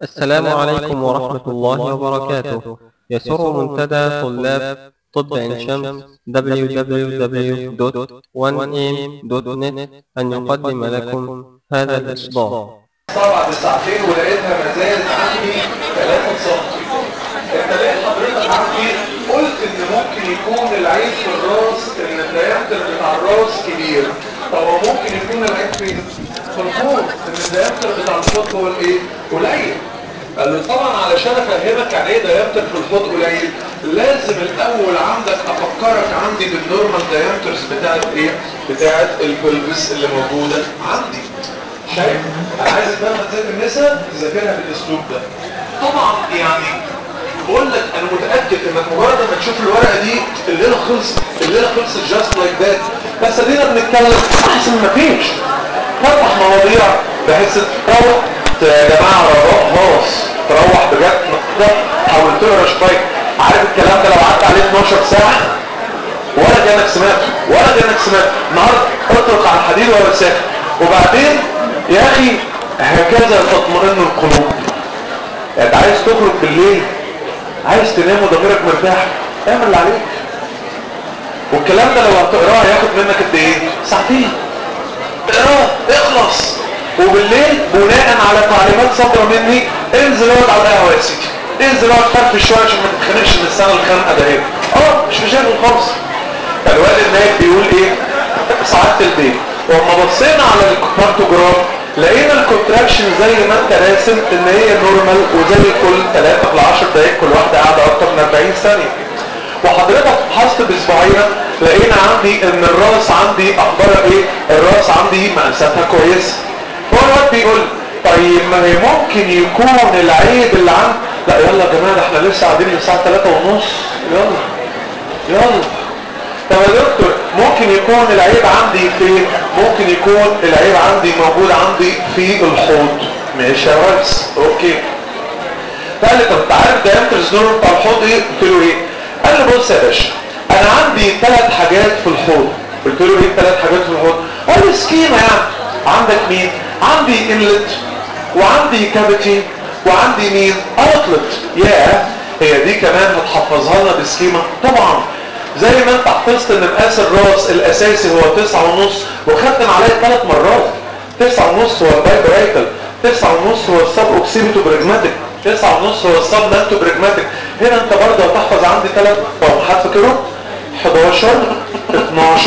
السلام عليكم ورحمة الله وبركاته يسر منتدى طلاب طب عين شمس www.1am.net أن يقدم لكم هذا الإصدار طبعا ساعتين ولقيتها ما زالت عندي 3 سم انت لقيت حضرتك عندي قلت ان ممكن يكون العين في الراس ان الديامتر بتاع الراس كبير طب هو ممكن يكون العين فين؟ في الحوض ان الديامتر بتاع الحوض هو الايه؟ قليل قال له طبعا علشان افهمك يعني ايه ديامتر في الحوض قليل لازم الاول عندك افكرك عندي بالنورمال ديامترز بتاعت ايه؟ بتاعت البلبس اللي موجوده عندي شايف انا عايز بقى تذاكر النساء تذاكرها بالاسلوب ده طبعا يعني بقول لك انا متاكد انك مجرد ما تشوف الورقه دي الليله خلصت الليله خلصت جاست لايك ذات بس ادينا بنتكلم احسن ما فيش فتح مواضيع بحيث تروح يا جماعه رجاء خلاص تروح بجد ده حاول تقرا شويه عارف الكلام ده لو عدى عليه 12 ساعه ولا كانك سمعته ولا كانك سمعته النهارده اطلق على الحديد ولا ساكت وبعدين يا اخي هكذا تطمئن القلوب يعني انت عايز تخرج بالليل عايز تنام وضميرك مرتاح اعمل اللي عليك والكلام ده لو هتقراه هياخد منك قد ايه ساعتين اقراه اخلص وبالليل بناء على تعليمات صادره مني انزل اقعد على القهوه يا سيدي انزل اقعد فرفش شويه عشان ما تتخانقش من السنه الخانقه ده ايه اه مش مشاكل خالص فالواد النايب بيقول ايه سعاده البيت وما بصينا على الكارتوجراف لقينا الكونتراكشن زي ما انت راسم ان هي نورمال وزي كل 3 ل 10 دقائق كل واحده قاعده اكتر من 40 ثانيه وحضرتك فحصت باسبوعين لقينا عندي ان الراس عندي اخبارها ايه الراس عندي مقاساتها كويسه هو الواد بيقول طيب ما هي ممكن يكون العيب اللي عند لا يلا يا جماعه ده احنا لسه قاعدين للساعه 3 ونص يلا يلا طب يا دكتور ممكن يكون العيب عندي فين ممكن يكون العيب عندي موجود عندي في الحوض ماشي يا ريس اوكي قال لي طب انت عارف دايمتر الزنور بتاع الحوض ايه قلت له ايه قال لي بص يا باشا انا عندي ثلاث حاجات في الحوض قلت له ايه ثلاث حاجات في الحوض قال لي سكيما يعني عندك مين عندي انلت وعندي كافيتي وعندي مين اوتلت يا هي دي كمان هتحفظها لنا بسكيما طبعا زي ما انت حفظت ان مقاس الراس الاساسي هو تسعة ونص وخدتم عليه ثلاث مرات تسعة ونص هو البايبرايتال تسعة ونص هو السب اوكسيبيتو بريجماتيك تسعة ونص هو السب نانتو بريجماتيك هنا انت برضه هتحفظ عندي ثلاث طب هتفكروا 11 12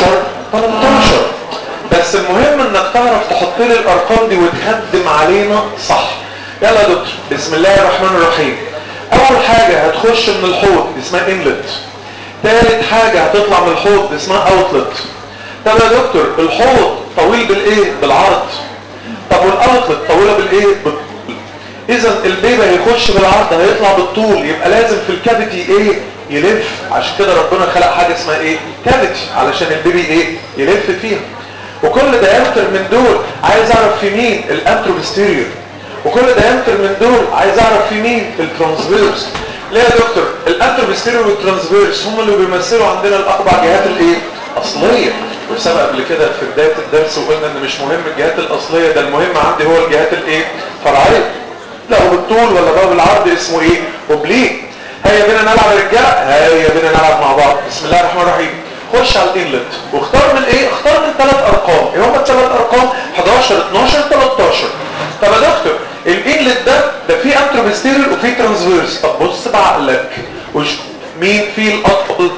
13 بس المهم انك تعرف تحط لي الارقام دي وتخدم علينا صح يلا يا دكتور بسم الله الرحمن الرحيم اول حاجة هتخش من الحوض اسمها انلت ثالث حاجة هتطلع من الحوض اسمها اوتلت طب يا دكتور الحوض طويل بالايه بالعرض طب والاوتلت طويلة بالايه بالطول اذا البيبة هيخش بالعرض هيطلع بالطول يبقى لازم في الكافيتي ايه يلف عشان كده ربنا خلق حاجة اسمها ايه كافيتي علشان البيبي ايه يلف فيها وكل دايمتر من دول عايز اعرف في مين الانتروبستيريور وكل دايمتر من دول عايز اعرف في مين الترانسفيرس ليه يا دكتور الانتروبستيريور والترانسفيرس هم اللي بيمثلوا عندنا الاربع جهات الايه اصليه وسبق قبل كده في بدايه الدرس وقلنا ان مش مهم الجهات الاصليه ده المهم عندي هو الجهات الايه فرعيه لا هو بالطول ولا بقى بالعرض اسمه ايه اوبليك هيا بينا نلعب يا رجاله هيا بينا نلعب مع بعض بسم الله الرحمن الرحيم خش على الانلت واختار من ايه اختار من ثلاث ارقام ايه هم الثلاث ارقام 11 12 13 طب يا دكتور الانلت ده ده فيه انتروبستيريال وفيه ترانسفيرس طب بص بعقلك وش مين فيه الاطول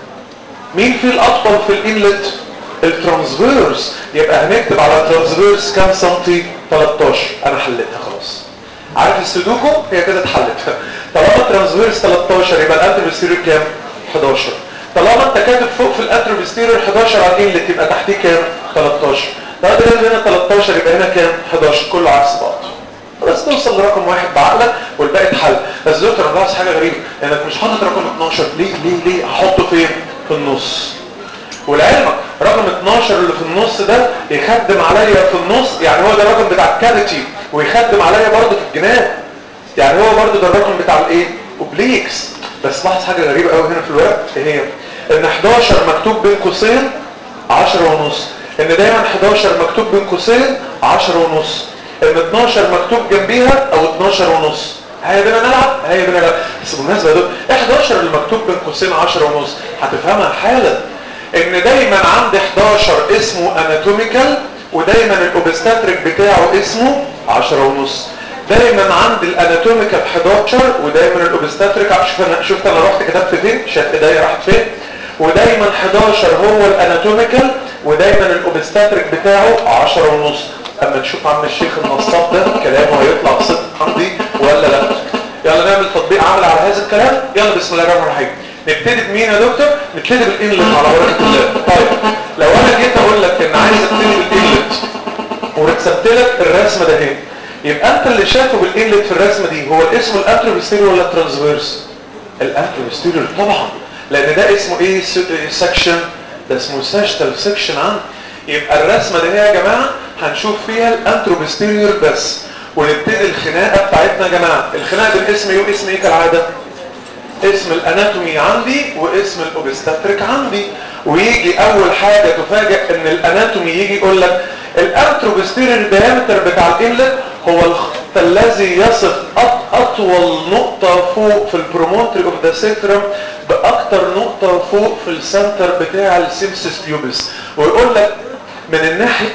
مين فيه الاطول في الانلت الترانسفيرس يبقى هنكتب على الترانسفيرس كام سنتي 13 انا حليتها خلاص عارف السودوكو هي كده اتحلت طالما الترانسفيرس 13 يبقى الانتروبستيريال كام 11 طالما انت كاتب فوق في الانتروبستيريال 11 على الانلت يبقى تحتيه كام 13 طالما ده هنا 13 يبقى هنا كام 11 كله عكس بعض بس توصل لرقم واحد بعقلك والباقي اتحل بس دكتور انا لاحظ حاجه غريبه انك مش حاطط رقم 12 ليه ليه ليه هحطه فين في النص ولعلمك رقم 12 اللي في النص ده يخدم عليا في النص يعني هو ده الرقم بتاع الكافيتي ويخدم عليا برضه في الجناب يعني هو برضه ده الرقم بتاع الايه اوبليكس بس لاحظ حاجه غريبه قوي هنا في الورق ايه هي ان 11 مكتوب بين قوسين 10 ونص ان دايما 11 مكتوب بين قوسين 10 ونص ان 12 مكتوب جنبيها او 12 ونص هيا بينا نلعب هيا بينا نلعب بس بالمناسبه يا دكتور 11 اللي مكتوب بين قوسين 10 ونص هتفهمها حالا ان دايما عند 11 اسمه اناتوميكال ودايما الاوبستاتريك بتاعه اسمه 10 ونص دايما عند الاناتوميكال 11 ودايما الاوبستاتريك شوف انا شفت انا رحت كتبت فين شفت ايديا راحت فين ودايما 11 هو الاناتوميكال ودايما الاوبستاتريك بتاعه 10 ونص اما نشوف عم الشيخ النصاب ده كلامه هيطلع صدق عندي ولا لا يلا نعمل تطبيق عمل على هذا الكلام يلا بسم الله الرحمن الرحيم نبتدي بمين يا دكتور نبتدي بالانلت على بركه الله طيب لو انا جيت اقول لك ان عايز ابتدي بالانلت ورسمت لك الرسمه ده هنا يبقى انت اللي شايفه بالانلت في الرسمه دي هو اسمه الانتروبستيريور ولا الترانسفيرس الانتروبستيريور طبعا لان ده اسمه ايه سكشن ده اسمه ساشتال سكشن عندي يبقى الرسمه دي هي يا جماعه هنشوف فيها الانتروبستيريور بس ونبتدي الخناقه بتاعتنا يا جماعه الخناقه بالاسم ايه واسم ايه كالعاده اسم الاناتومي عندي واسم الاوبستاتريك عندي ويجي اول حاجه تفاجئ ان الاناتومي يجي يقول لك الانتروبستيريور دايمتر بتاع الانلت هو الخط الذي يصف اطول نقطه فوق في البرومونتري اوف ذا سيكرم باكتر نقطه فوق في السنتر بتاع السيمسيس بيوبس ويقول لك من الناحيه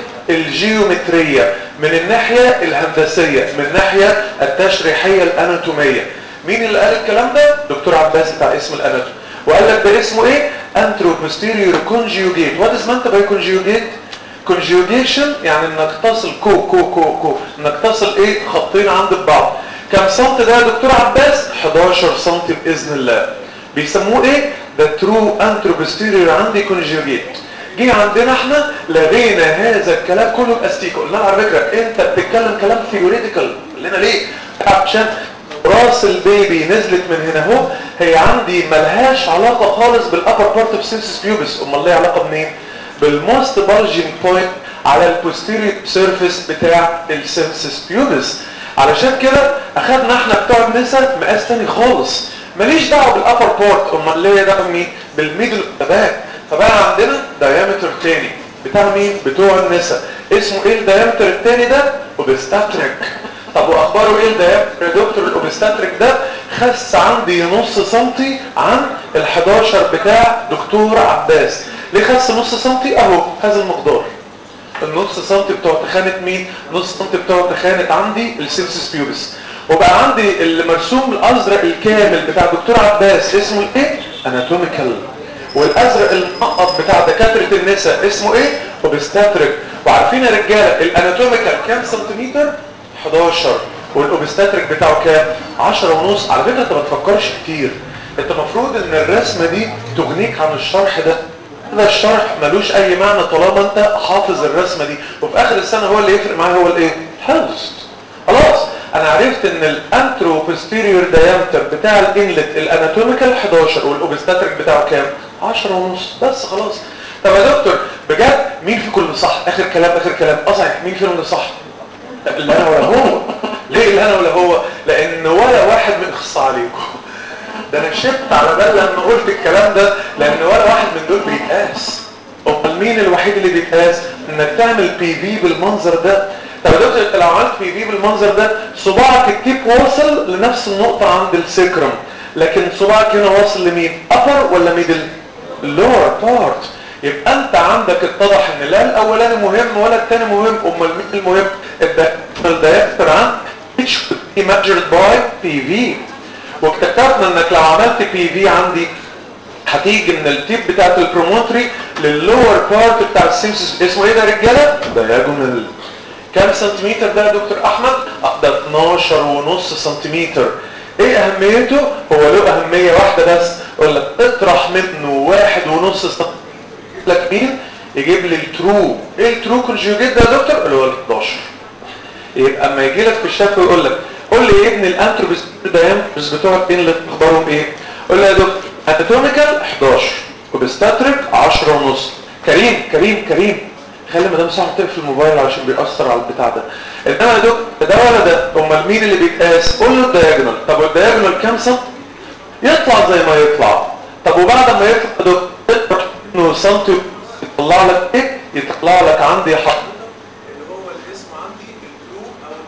الجيومتريه من الناحيه الهندسيه من الناحيه التشريحيه الاناتوميه مين اللي قال الكلام ده دكتور عباس بتاع اسم الاناتومي وقال لك ده اسمه ايه انتروبوستيريور كونجيوجيت وات از مانت باي كونجيوجيت كونجيوجيشن يعني انك تصل كو كو كو كو انك تصل ايه خطين عند بعض كم سنت ده يا دكتور عباس 11 سم باذن الله بيسموه ايه ده ترو انتروبوستيريور عندي كونجيوجيت جه عندنا احنا لغينا هذا الكلام كله باستيكو قلنا على فكره انت بتتكلم كلام ثيوريتيكال قلنا ليه عشان راس البيبي نزلت من هنا اهو هي عندي ملهاش علاقه خالص بالابر بارت اوف سينسس بيوبس امال ليه علاقه منين بالموست بالجنج بوينت على البوستيريور سيرفيس بتاع السينسس بيوبس علشان كده اخدنا احنا بتوع النساء مقاس تاني خالص ماليش دعوه بالابر بارت امال ليه دعوه مين بالميدل باك فبقى عندنا دايمتر تاني بتاع مين بتوع النساء اسمه ايه الدايمتر التاني ده اوبستاتريك طب واخباره ايه الدايمتر يا دكتور الاوبستاتريك ده خس عندي نص سنتي عن ال11 بتاع دكتور عباس ليه خس نص سنتي اهو هذا المقدار النص سنتي بتوع تخانه مين نص سنتي بتوع تخانه عندي السيمسيس بيوبس وبقى عندي المرسوم الازرق الكامل بتاع دكتور عباس اسمه ايه اناتوميكال والازرق المنقط بتاع دكاتره النساء اسمه ايه اوبستاتريك وعارفين يا رجاله الاناتوميكال كام سنتيمتر 11 والاوبستاتريك بتاعه كام 10 ونص على فكره انت ما تفكرش كتير انت المفروض ان الرسمه دي تغنيك عن الشرح ده هذا الشرح ملوش اي معنى طالما انت حافظ الرسمه دي وفي اخر السنه هو اللي يفرق معايا هو الايه حفظ خلاص انا عرفت ان الانترو بوستيريور دايمتر بتاع الانلت الاناتوميكال 11 والاوبستاتريك بتاعه كام 10 ونص بس خلاص طب يا دكتور بجد مين في كل صح اخر كلام اخر كلام اه صحيح مين فيهم اللي صح لا انا ولا هو ليه لا انا ولا هو لان ولا واحد من اخص عليكم ده انا شبت على بال لما قلت الكلام ده لان ولا واحد من دول بيتقاس امال مين الوحيد اللي بيتقاس انك تعمل بي في بالمنظر ده طب يا دكتور انت لو عملت بي في بالمنظر ده صباعك التيب واصل لنفس النقطه عند السكرم لكن صباعك هنا واصل لمين upper ولا middle lower part يبقى انت عندك اتضح ان لا الاولاني مهم ولا الثاني مهم امال مين المهم الدايركتور عن which could be measured by PV واكتشفنا انك لو عملت بي في عندي هتيجي من التيب بتاعت البروموتري لللور بارت بتاع السيمسس اسمه ايه ده يا رجاله دايجونال كام سنتيمتر ده يا دكتور احمد ده 12 ونص سنتيمتر ايه اهميته هو له اهميه واحده بس اقول لك اطرح منه واحد ونص سنتيمتر لك مين يجيب لي الترو ايه الترو كونجوجيت ده يا دكتور اللي هو ال 11 يبقى اما يجي لك في الشفوي يقول لك قول لي يا ابن الانتروبس دايمترز بتوع البين اللي اخبارهم ايه قول لي يا دكتور اناتوميكال 11 وبستاتريك 10 ونص كريم كريم كريم خلي مدام صاحب تقفل الموبايل عشان بيأثر على البتاع ده انما يا دكتور ده ولا ده امال مين اللي بيتقاس قول له الدايجونال طب والدايجونال كام سم يطلع زي ما يطلع طب وبعد ما يطلع يا دكتور انه سنتي يطلع لك ايه يطلع لك عندي حق اللي هو الاسم عندي البلو او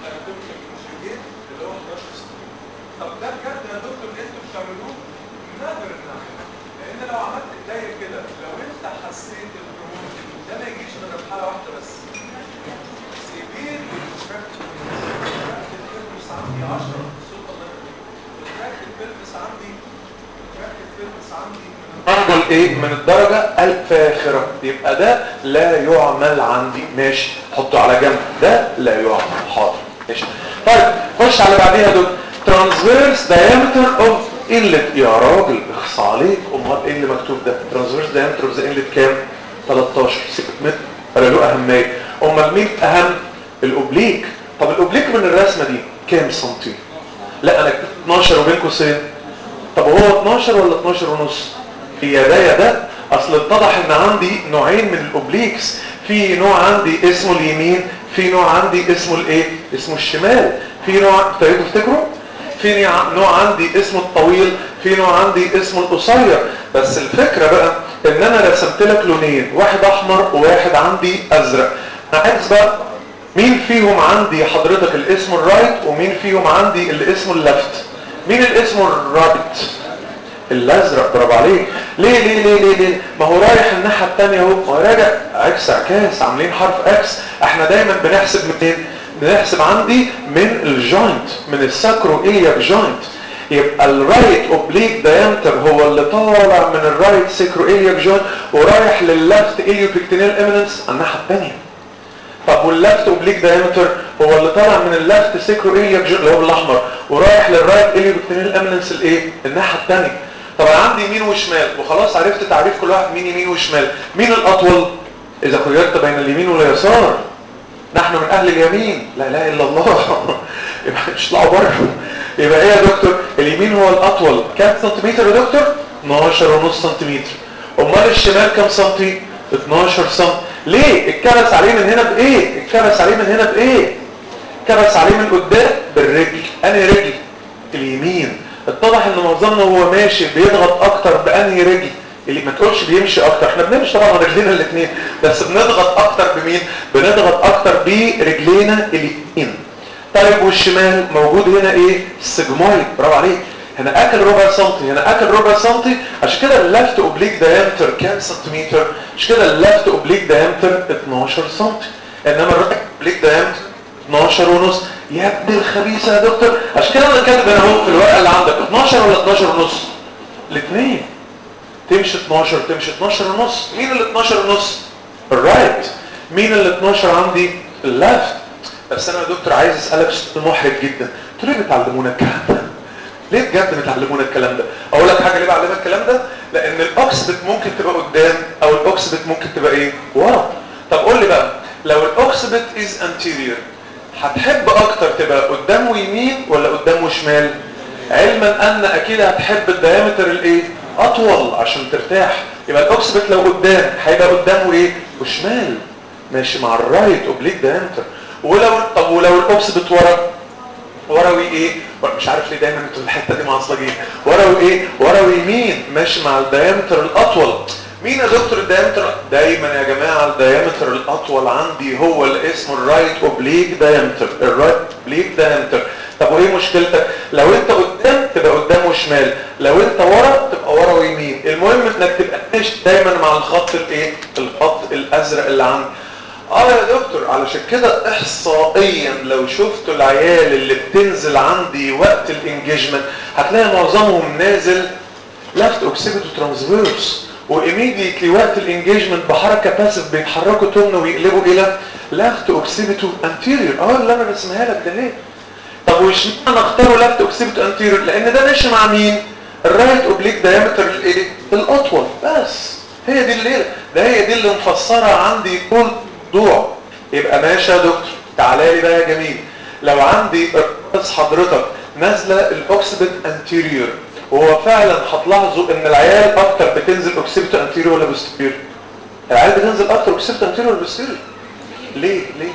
انجل ايه من الدرجة الفاخرة يبقى ده لا يعمل عندي ماشي حطه على جنب ده لا يعمل حاضر ماشي طيب خش على بعديها دول transverse diameter of inlet يا راجل اخص عليك امال ايه اللي مكتوب ده transverse diameter of the inlet كام 13 6 متر ولا له اهميه امال مين اهم الاوبليك طب الاوبليك من الرسمه دي كام سنتي لا انا 12 وبين قوسين طب هو 12 ولا 12 ونص هي ده يا ده اصل اتضح ان عندي نوعين من الاوبليكس في نوع عندي اسمه اليمين في نوع عندي اسمه الايه اسمه الشمال في نوع ابتديتوا تفتكروا في نوع عندي اسمه الطويل في نوع عندي اسمه القصير بس الفكرة بقى ان انا رسمت لك لونين واحد احمر وواحد عندي ازرق انا عايز بقى مين فيهم عندي حضرتك اللي اسمه الرايت ومين فيهم عندي اللي اسمه اللفت مين اللي اسمه الرايت الازرق برافو عليك ليه ليه ليه ليه ليه ما هو رايح الناحيه الثانيه اهو هو راجع عكس عكاس عاملين حرف اكس احنا دايما بنحسب منين بنحسب عندي من الجوينت من الساكرو ايلياك جوينت يبقى الرايت اوبليك دايمتر هو اللي طالع من الرايت ساكرو ايلياك جوينت ورايح لللفت ايليوبيكتينيال اميننس الناحيه الثانيه طب واللفت اوبليك دايمتر هو اللي طالع من اللفت ساكرو ايلياك جوينت اللي هو بالاحمر ورايح للرايت ايليوبيكتينيال اميننس الايه الناحيه الثانيه طب انا عندي يمين وشمال وخلاص عرفت تعريف كل واحد مين يمين وشمال مين الاطول اذا خيرت بين اليمين واليسار نحن من اهل اليمين لا اله الا الله يبقى مش طلعوا بره يبقى ايه يا دكتور اليمين هو الاطول كام سنتيمتر يا دكتور 12 ونص سنتيمتر امال الشمال كام سنتي 12 سم ليه اتكبس عليه من هنا بايه اتكبس عليه من هنا بايه اتكبس عليه من قدام بالرجل انهي رجل اليمين اتضح ان معظمنا وهو ماشي بيضغط اكتر بانهي رجل اللي ما تقولش بيمشي اكتر احنا بنمشي طبعا رجلينا الاثنين بس بنضغط اكتر بمين بنضغط اكتر برجلينا الاثنين طيب والشمال موجود هنا ايه السجمويد برافو عليك هنا اكل ربع سنتي هنا اكل ربع سنتي عشان كده اللفت اوبليك دايمتر كام سنتيمتر عشان كده اللفت اوبليك دايمتر 12 سنتي انما الرايت اوبليك دايمتر 12 ونص يا ابن الخبيثه يا دكتور عشان كده انا كاتب هنا اهو في الورقه اللي عندك 12 ولا 12 ونص الاثنين تمشي 12 تمشي 12 ونص مين ال 12 ونص الرايت مين ال 12 عندي اللفت بس انا يا دكتور عايز اسالك سؤال محرج جدا انتوا ليه بتعلمونا الكلام ده ليه بجد بتعلمونا الكلام ده اقول لك حاجه ليه بعلمك الكلام ده لان الاوكسبت ممكن تبقى قدام او الاوكسبت ممكن تبقى ايه ورا طب قول لي بقى لو الاوكسبت از انتيريور هتحب اكتر تبقى قدام ويمين ولا قدام وشمال علما ان اكيد هتحب الديامتر الايه اطول عشان ترتاح يبقى الاوكسبت لو قدام هيبقى قدامه ايه وشمال ماشي مع الرايت اوبليك دايمتر ولو طب ولو الاوكسبت ورا ورا وايه مش عارف ليه دايما انتوا الحته دي معصلجين ورا وايه ورا ويمين ماشي مع الدايمتر الاطول مين يا دكتور الدايمتر دايما يا جماعه الدايمتر الاطول عندي هو اللي اسمه الرايت اوبليك دايمتر الرايت اوبليك دايمتر طب وايه مشكلتك لو انت قدام تبقى قدام وشمال لو انت ورا تبقى ورا ويمين المهم انك تبقى ماشي دايما مع الخط الايه الخط الازرق اللي عندي اه يا دكتور علشان كده احصائيا لو شفتوا العيال اللي بتنزل عندي وقت الانجيجمنت هتلاقي معظمهم نازل لفت اوكسيبيتو ترانسفيرس وايميديتلي وقت الانجيجمنت بحركه باسف بيتحركوا تمن ويقلبوا الى لفت اوكسيبيتو انتيريور اه اللي انا رسمها لك ده ليه طب واشمعنى اختاروا لفت اوكسيبيتو انتيريور لان ده ماشي مع مين الرايت اوبليك دايمتر الايه الاطول بس هي دي الليله ده هي دي اللي مفسره عندي كل موضوع يبقى ماشي يا دكتور تعالى لي بقى يا جميل لو عندي راس حضرتك نازله الاوكسيبيت انتيريور وهو فعلا هتلاحظوا ان العيال اكتر بتنزل اوكسيبيت انتيريور ولا بوستيريور العيال بتنزل اكتر اوكسيبيت انتيريور ولا بوستيريور ليه ليه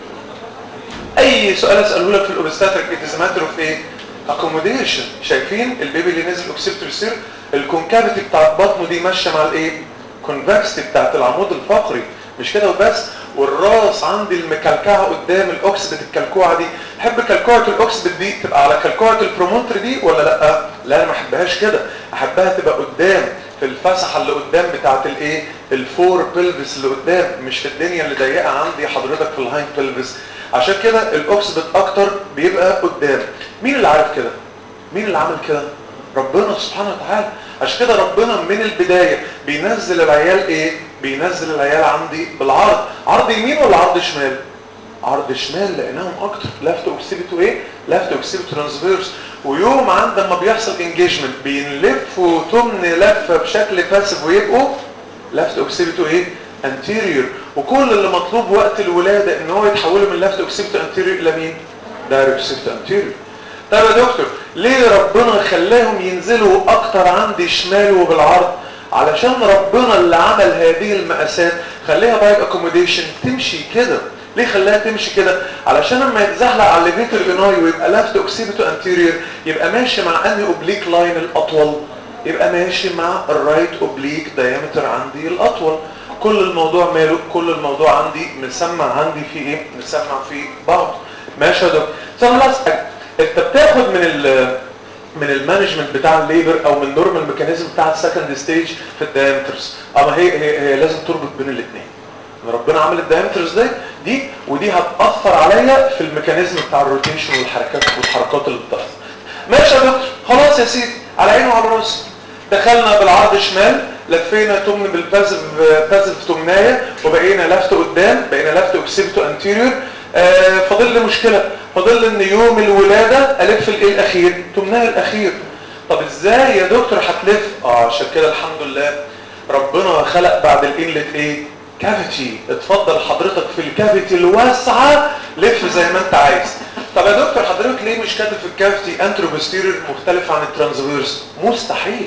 اي سؤال اساله لك في الاوبستاتريك ات ماتر اوف ايه اكوموديشن شايفين البيبي اللي نزل اوكسيبيت بوستيريور الكونكافيتي بتاعت بطنه دي ماشيه مع الايه كونفكستي بتاعت العمود الفقري مش كده وبس والراس عندي المكلكعه قدام الاوكسبت الكلكوعه دي احب كلكوعه الاوكسبت دي تبقى على كلكوعه البرومونتر دي ولا لا لا انا ما احبهاش كده احبها تبقى قدام في الفسحه اللي قدام بتاعه الايه الفور بلفس اللي قدام مش في الدنيا اللي ضيقه عندي حضرتك في الهايند بلفس عشان كده الاوكسبت اكتر بيبقى قدام عمل كده ربنا سبحانه وتعالى عشان كده ربنا من البداية بينزل العيال ايه بينزل العيال عندي بالعرض عرض يمين ولا عرض شمال عرض شمال لقيناهم اكتر لفت اوكسيبيتو ايه لفت اوكسيبيتو ترانسفيرس ويوم عندما بيحصل انجيجمنت بينلفوا تمن لفه بشكل باسيف ويبقوا لفت اوكسيبيتو ايه انتيريور وكل اللي مطلوب وقت الولاده ان هو يتحولوا من لفت اوكسيبيتو انتيريور الى مين دايركت اوكسيبيتو انتيريور طب يا دكتور ليه ربنا خلاهم ينزلوا اكتر عندي شمال وبالعرض علشان ربنا اللي عمل هذه المقاسات خليها بايك اكوموديشن تمشي كده ليه خلاها تمشي كده علشان لما يتزحلق على الليفيتر اناي ويبقى لافت اوكسيبيتو انتيريور يبقى ماشي مع انهي اوبليك لاين الاطول يبقى ماشي مع الرايت اوبليك دايمتر عندي الاطول كل الموضوع ماله كل الموضوع عندي مسمع عندي في ايه مسمع في بعض ماشي يا دكتور خلاص انت بتاخد من ال من المانجمنت بتاع الليبر او من النورمال ميكانيزم بتاع السكند ستيج في الدايمترز اما هي هي, هي لازم تربط بين الاثنين ان ربنا عمل الدايمترز دي دي ودي هتاثر عليا في الميكانيزم بتاع الروتيشن والحركات والحركات اللي بتحصل ماشي يا دكتور خلاص يا سيدي على عيني وعلى راسي دخلنا بالعرض شمال لفينا تمن بالبازف بازف تمنايه وبقينا لفت قدام بقينا لفت اوكسيبتو انتيريور آه فاضل لي مشكله فاضل لي ان يوم الولاده الف الايه الاخير تمنايه الاخير طب ازاي يا دكتور هتلف اه عشان كده الحمد لله ربنا خلق بعد الانلت ايه كافيتي اتفضل حضرتك في الكافيتي الواسعه لف زي ما انت عايز طب يا دكتور حضرتك ليه مش كاتب في الكافيتي انتروبوستيريور مختلف عن الترانسفيرس مستحيل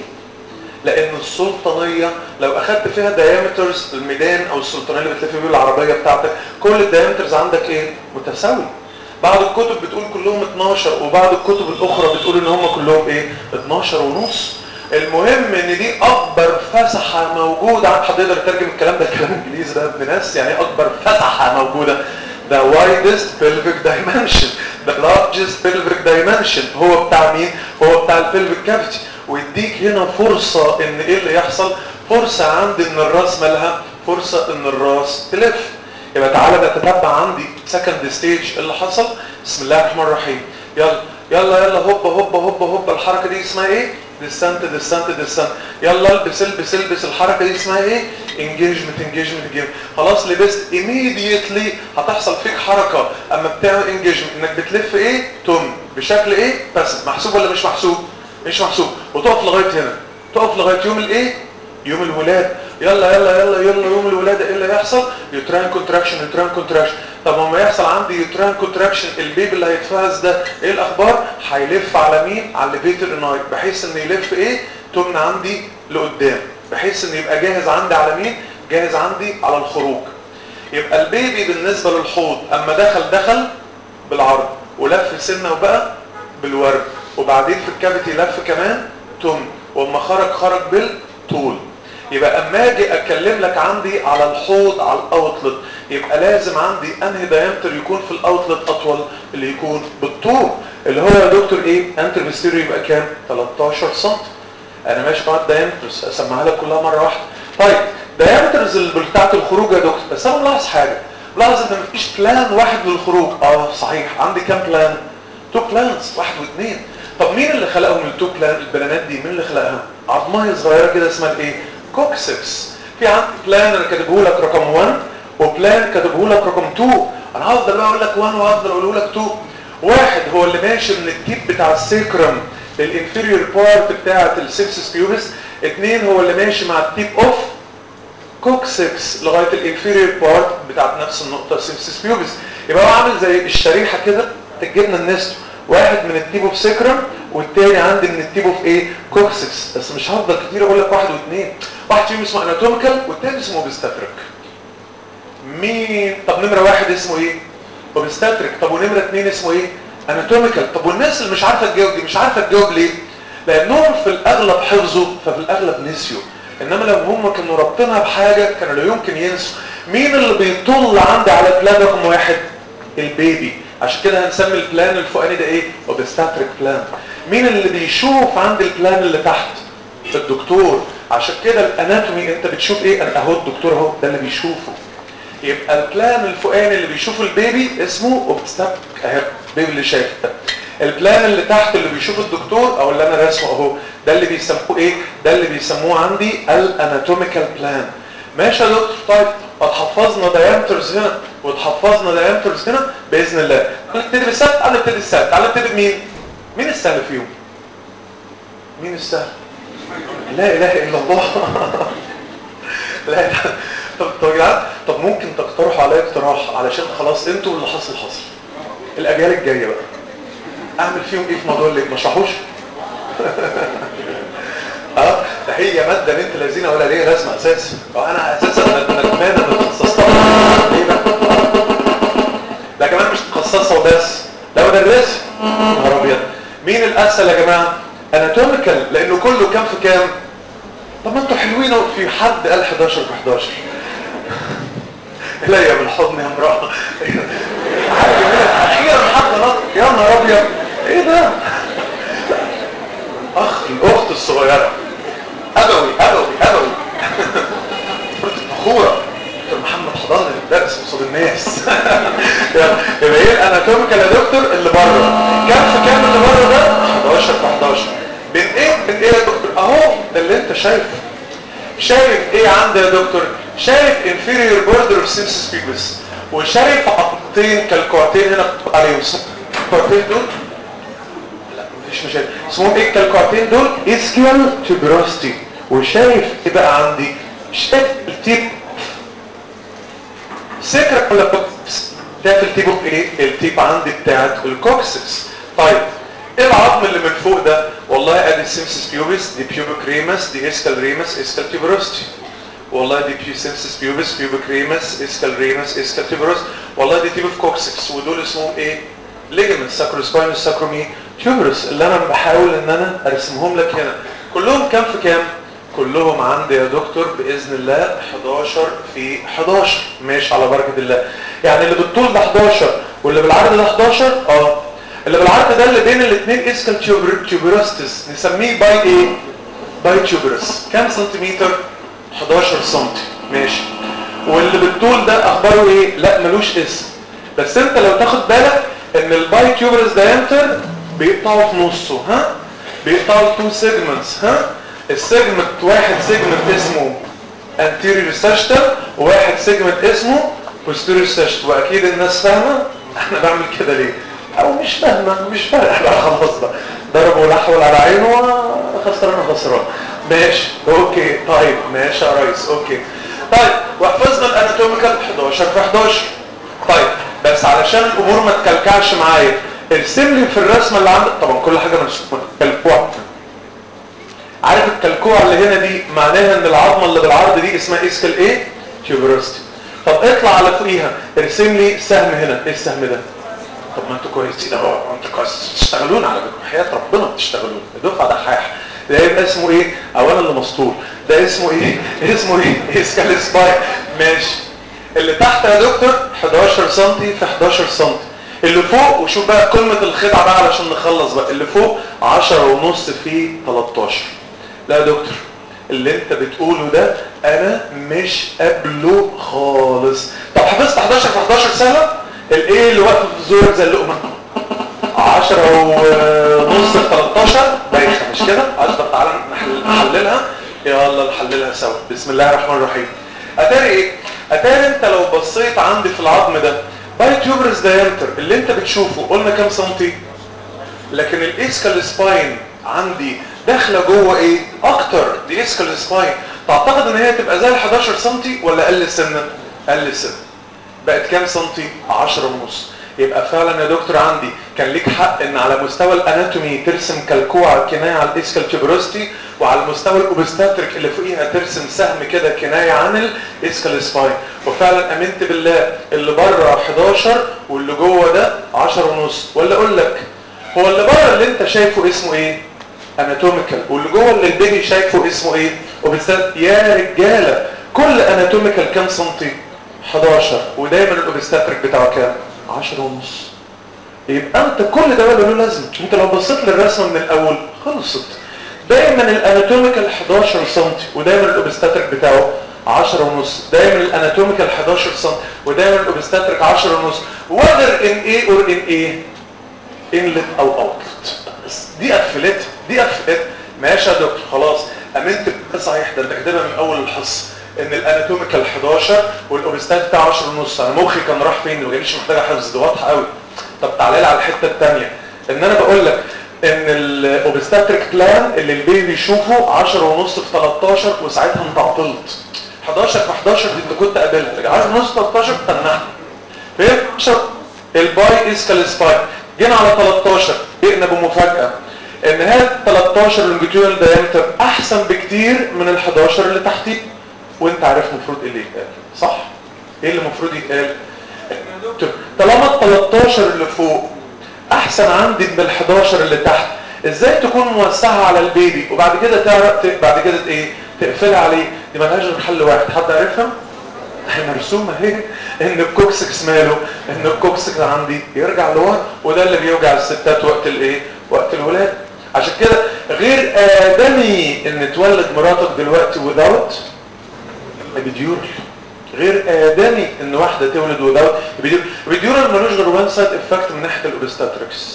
لان السلطانيه لو اخدت فيها دايمترز الميدان او السلطانيه اللي بتلف بيه العربيه بتاعتك كل الدايمترز عندك ايه متساوي بعض الكتب بتقول كلهم 12 وبعض الكتب الاخرى بتقول ان هم كلهم ايه 12 ونص المهم ان دي اكبر فسحه موجوده حد يقدر يترجم الكلام ده كلام انجليزي ده ابن ناس يعني اكبر فسحه موجوده the widest pelvic dimension the largest pelvic dimension هو بتاع مين هو بتاع البلفيك كافيتي ويديك هنا فرصة ان ايه اللي يحصل فرصة عندي ان الراس مالها فرصة ان الراس تلف يبقى تعالى نتتبع عندي سكند ستيج اللي حصل بسم الله الرحمن الرحيم يلا يلا يلا هوبا هوبا هوبا هوبا الحركة دي اسمها ايه ديسنت ديسنت ديسنت يلا البس البس البس الحركة دي اسمها ايه انجيجمنت انجيجمنت انجيجمنت خلاص لبست immediately هتحصل فيك حركة اما بتعمل انجيجمنت انك بتلف ايه تم بشكل ايه بس محسوب ولا مش محسوب مش محسوب وتقف لغايه هنا تقف لغايه يوم الايه يوم الولاده يلا يلا يلا يلا يوم الولاده ايه اللي هيحصل يوتران كونتراكشن يوتران كونتراكشن طب لما يحصل عندي يوتران كونتراكشن البيبي اللي هيتفاز ده ايه الاخبار هيلف على مين على الليفيتر اناي بحيث ان يلف ايه تمن عندي لقدام بحيث ان يبقى جاهز عندي على مين جاهز عندي على الخروج يبقى البيبي بالنسبه للحوض اما دخل دخل بالعرض ولف سنه وبقى بالورد وبعدين في الكافيتي لف كمان تم واما خرج خرج بالطول يبقى اما اجي اتكلم لك عندي على الحوض على الاوتلت يبقى لازم عندي انهي دايمتر يكون في الاوتلت اطول اللي يكون بالطول اللي هو يا دكتور ايه انتر بيستيريو يبقى كام 13 سم انا ماشي قاعد دايمترز اسمعها لك كلها مره واحده طيب دايمترز بتاعت الخروج يا دكتور بس انا ملاحظ حاجه ملاحظ ان مفيش بلان واحد للخروج اه صحيح عندي كام بلان تو بلانز واحد واثنين طب مين اللي خلقهم التو بلان البلانات دي مين اللي خلقها عظمايه صغيره كده اسمها الايه كوكسكس في عندي بلان انا كاتبه لك رقم 1 وبلان كاتبه لك رقم 2 انا هفضل بقى اقول لك 1 وهفضل اقول لك 2 واحد هو اللي ماشي من التيب بتاع السيكرم للانفيريور بارت بتاعه السيبسس بيوبس اثنين هو اللي ماشي مع التيب اوف كوكسكس لغايه الانفيريور بارت بتاعت نفس النقطه السيبسس بيوبس يبقى هو عامل زي الشريحه كده الجبنه النستو واحد من التيب اوف سيكرم والتاني عندي من التيب اوف ايه كوكسكس بس مش هفضل كتير اقول لك واحد واثنين واحد فيهم اسمه اناتوميكال والتاني اسمه اوبستاتريك مين طب نمره واحد اسمه ايه اوبستاتريك طب ونمره اثنين اسمه ايه اناتوميكال طب والناس اللي مش عارفه تجاوب دي مش عارفه تجاوب ليه لانهم في الاغلب حفظوا ففي الاغلب نسيوا انما لو هم كانوا رابطينها بحاجه كانوا لا يمكن ينسوا مين اللي بيطل عندي على بلان رقم واحد البيبي عشان كده هنسمي البلان الفوقاني ده ايه اوبستاتريك بلان مين اللي بيشوف عند البلان اللي تحت الدكتور عشان كده الاناتومي انت بتشوف ايه انا اهو الدكتور اهو ده اللي بيشوفه يبقى البلان الفوقاني اللي بيشوف البيبي اسمه اوبستاتريك اهي البيبي اللي شايف ده البلان اللي تحت اللي بيشوف الدكتور او اللي انا راسمه اهو ده اللي بيسموه ايه ده اللي بيسموه عندي الاناتوميكال بلان ماشي يا دكتور طيب هتحفظنا دايمترز هنا وتحفظنا دايمترز هنا باذن الله نبتدي بالسهل تعالى نبتدي السهل تعالى نبتدي بمين مين السهل فيهم مين السهل لا اله الا الله لا طب طب يا جدعان طب ممكن تقترحوا عليا اقتراح علشان خلاص انتوا اللي حصل حصل الاجيال الجايه بقى اعمل فيهم ايه في موضوع اللي ما شرحوش اه ده هي ماده بنت لذينه ولا ليه لازمه اساسا انا اساسا ندمان ان اتخصصتها ليه بقى ده كمان مش متخصصه وبس ده مدرسه يا نهار ابيض مين الاسهل يا جماعه اناتوميكال لانه كله كام في كام طب ما انتوا حلوين في حد قال 11 في 11 لا يا بالحضن يا امرأة اخيرا حد نط يا نهار ابيض ايه ده اخ الاخت الصغيرة ابوي ابوي ابوي فخورة دكتور محمد حضان الدرس قصاد الناس يبقى ايه الاناتوميكال يا دكتور اللي بره كام في كام اللي بره ده 11 في 11 بين ايه بين ايه يا دكتور اهو ده اللي انت شايفه شايف ايه عندي يا دكتور شايف inferior border of synthesis pubis وشايف عضلتين كالكوعتين هنا عليهم الكوعتين دول لا مفيش مشاكل اسمهم ايه الكالكوعتين دول اسكيال tuberosity وشايف ايه بقى عندي شايف التيب سكر ولا كوكسس شايف التيب اوف ايه التيب عندي بتاعت الكوكسس طيب ايه العظم اللي من فوق ده والله ادي السيمسس بيوبس دي بيوبك ريمس دي اسكال ريمس اسكال تيبروستي والله دي بيو سيمسس بيوبس بيوبك ريمس اسكال ريمس اسكال تيبروست والله دي تيب اوف كوكسكس ودول اسمهم ايه ليجمنت ساكروسباينس ساكرومي تيوبرس اللي انا بحاول ان انا ارسمهم لك هنا كلهم كام في كام كلهم عندي يا دكتور باذن الله 11 في 11 ماشي على بركه الله يعني اللي بالطول ده 11 واللي بالعرض ده 11 اه اللي بالعرض ده اللي بين الاثنين اسكال تيوبروستس نسميه باي ايه باي تيوبرس كام سنتيمتر 11 سنتي ماشي واللي بالطول ده اخباره ايه لا ملوش اسم بس انت لو تاخد بالك ان الباي تيوبرس دايمتر بيقطعوا في نصه ها بيقطعوا تو سيجمنتس ها السيجمنت واحد سيجمنت اسمه anterior sagittal وواحد سيجمنت اسمه posterior sagittal واكيد الناس فاهمه احنا بعمل كده ليه او مش فاهمه مش فارقه بقى خلاص بقى ضربوا الاحول على عينه خسران خسران ماشي اوكي طيب ماشي يا ريس اوكي طيب وحفظنا الاناتوميكال 11 في 11 طيب بس علشان الامور ما تكلكعش معايا ارسم لي في الرسمه اللي عندك طبعا كل حاجه مرسومه كلكوع عارف الكلكوع اللي هنا دي معناها ان العظمه اللي بالعرض دي اسمها اسكال ايه تيوبروستي طب اطلع على فوقيها ارسم لي سهم هنا ايه السهم ده طب ما انتوا كويسين اهو انتوا كويس تشتغلون على فكره حياه ربنا بتشتغلون الدفعه دحاح ده يبقى اسمه ايه او انا اللي مسطول ده اسمه ايه اسمه ايه اسكال سباي ماشي اللي تحت يا دكتور 11 سم في 11 سم اللي فوق وشوف بقى قمه الخدعه بقى علشان نخلص بقى اللي فوق 10 ونص في 13 لا يا دكتور اللي انت بتقوله ده انا مش قابله خالص طب حفظت 11 في 11 سنه الايه اللي واقفه في زورك زي اللقمه 10 ونص في 13 بايخه مش كده اصبر تعالى نحللها يلا نحللها سوا بسم الله الرحمن الرحيم اتاري ايه اتاري انت لو بصيت عندي في العظم ده باي تيوبرز دايمتر اللي انت بتشوفه قلنا كام سنتي لكن الاسكال سباين عندي داخله جوه ايه اكتر دي اسكال سباين تعتقد ان هي تبقى زي ال 11 سنتي ولا اقل سنه اقل سنه بقت كام سنتي 10 ونص يبقى فعلا يا دكتور عندي كان ليك حق ان على مستوى الاناتومي ترسم كالكوع كنايه على الاسكال تيوبروستي وعلى المستوى الاوبستاتريك اللي فوقيها ترسم سهم كده كنايه عن الاسكال سباين وفعلا امنت بالله اللي بره 11 واللي جوه ده 10 ونص ولا اقول لك هو اللي بره اللي انت شايفه اسمه ايه اناتوميكال واللي جوه اللي البيبي شايفه اسمه ايه وبالذات يا رجاله كل اناتوميكال كام سنتي 11 ودايما الاوبستاتريك بتاعه كام 10 ونص يبقى انت كل ده ولا له لازمه انت لو بصيت للرسمه من الاول خلصت دايما الاناتوميكال 11 سم ودايما الاوبستاتريك بتاعه 10 ونص دايما الاناتوميكال 11 سم ودايما الاوبستاتريك 10 ونص whether in A or in A انلت او اوتلت دي قفلتها دي قفلتها ماشي يا دكتور خلاص امنت بده صحيح ده انت كاتبها من اول الحصه ان الاناتوميكال 11 والاوبستات بتاع 10 ونص انا مخي كان راح فين ما جاليش محتاجه حفظ دي واضحه قوي طب تعالى لي على الحته الثانيه ان انا بقول لك ان الاوبستاتريك بلان اللي البيبي يشوفه 10 ونص في 13 وساعتها انت عطلت 11 في 11 دي انت كنت قابلها لكن 10 ونص 13 تنحت فين 10 الباي اسكال سباي جينا على 13 جئنا بمفاجاه ان هذا 13 لونجيتيودنال دايمتر احسن بكتير من ال 11 اللي تحتيه وانت عارف المفروض ايه اللي يتقال صح ايه اللي المفروض يتقال طالما ال 13 اللي فوق احسن عندي من ال 11 اللي تحت ازاي تكون موسعه على البيبي وبعد كده تعرف بعد كده ايه تقفلها عليه دي مالهاش غير حل واحد حد عارفها مرسومه اهي ان الكوكسكس ماله ان الكوكسكس عندي يرجع لورا وده اللي بيوجع الستات وقت الايه وقت الولاده عشان كده غير ادمي ان تولد مراتك دلوقتي without ابيديورال غير ادمي ان واحده تولد without ابيديورال ابيديورال ملوش غير وان سايد افكت من ناحيه الاوبستاتريكس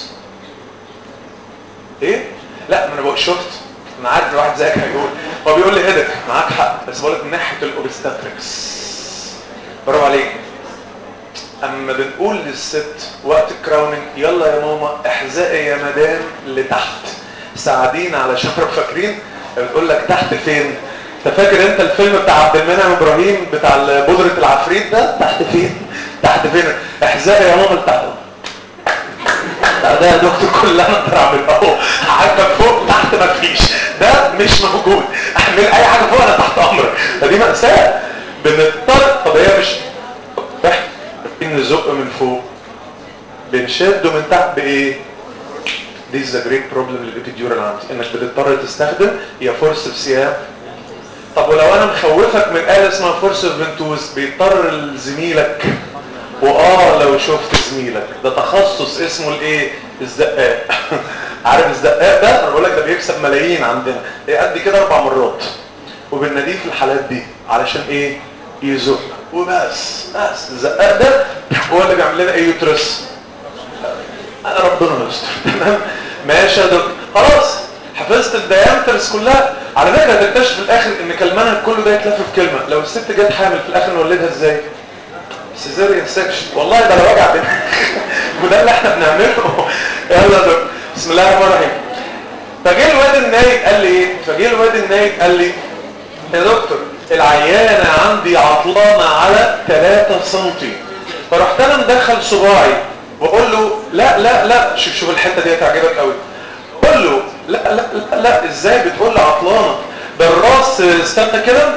ايه لا ما انا بقول شفت انا عارف ان واحد زيك هيقول هو بيقول لي هدك معاك حق بس بقول لك من ناحيه الاوبستاتريكس برافو عليك اما بنقول للست وقت الكراوننج يلا يا ماما احزقي يا مدام لتحت ساعدينا على شهر فاكرين بتقول لك تحت فين انت فاكر انت الفيلم بتاع عبد المنعم ابراهيم بتاع بودرة العفريت ده تحت فين تحت فين احزقي يا ماما لتحت ده يا دكتور كل اللي انا اقدر اعمله اهو عاجبك فوق تحت ما فيش ده مش موجود اعمل اي حاجه فوق انا تحت امرك فدي مأساة بنضطر طب هي مش احنا نزق من فوق بنشده من تحت بايه دي ذا جريت بروبلم للابيديورال عندي انك بتضطر تستخدم يا فورس بسيام طب ولو انا مخوفك من آلة اسمها فورس فينتوز بيضطر زميلك واه لو شفت زميلك ده تخصص اسمه الايه الزقاق عارف الزقاق ده انا بقول لك ده بيكسب ملايين عندنا ايه قد كده اربع مرات وبالناديه في الحالات دي علشان ايه يزق وبس بس الزقاق ده هو اللي بيعمل لنا ايه يوترس ربنا يستر تمام ماشي يا دكتور خلاص حفظت الديامترز كلها على فكره هتكتشف في الاخر ان كلمانك كله ده يتلف في كلمه لو الست جت حامل في الاخر نولدها ازاي سيزاريان سكشن والله ده لو وجع دماغ وده اللي احنا بنعمله يلا يا دكتور بسم الله الرحمن الرحيم فجه الواد النايب قال لي ايه فجه الواد النايب قال لي يا دكتور العيانه عندي عطلانه على 3 سم فرحت انا مدخل صباعي بقول له لا لا لا شوف شوف الحته دي هتعجبك قوي قول له لا لا لا, لا ازاي بتقول لي عطلانه ده الراس استنى كده